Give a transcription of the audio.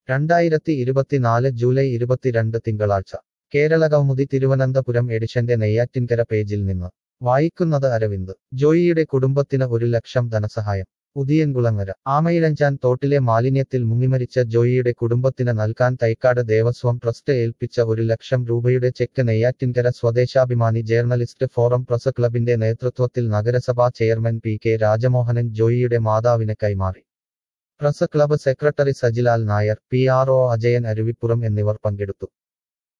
രണ്ടായിരത്തി ഇരുപത്തിനാല് ജൂലൈ ഇരുപത്തിരണ്ട് തിങ്കളാഴ്ച കേരള കൗമുദി തിരുവനന്തപുരം എഡിഷന്റെ നെയ്യാറ്റിൻകര പേജിൽ നിന്ന് വായിക്കുന്നത് അരവിന്ദ് ജോയിയുടെ കുടുംബത്തിന് ഒരു ലക്ഷം ധനസഹായം ഉദിയൻകുളങ്ങര ആമയിഴഞ്ചാൻ തോട്ടിലെ മാലിന്യത്തിൽ മുങ്ങിമരിച്ച ജോയിയുടെ കുടുംബത്തിന് നൽകാൻ തൈക്കാട് ദേവസ്വം ട്രസ്റ്റ് ഏൽപ്പിച്ച ഒരു ലക്ഷം രൂപയുടെ cheque Neyyattinkara Swadeshabhimani journalist forum press ക്ലബിന്റെ നേതൃത്വത്തിൽ നഗരസഭാ ചെയർമാൻ പി കെ രാജമോഹനൻ ജോയിയുടെ മാതാവിന് കൈമാറി press club secretary Sajilal Nair P R O Ajayan Aruvippuram എന്നിവർ പങ്കെടുത്തു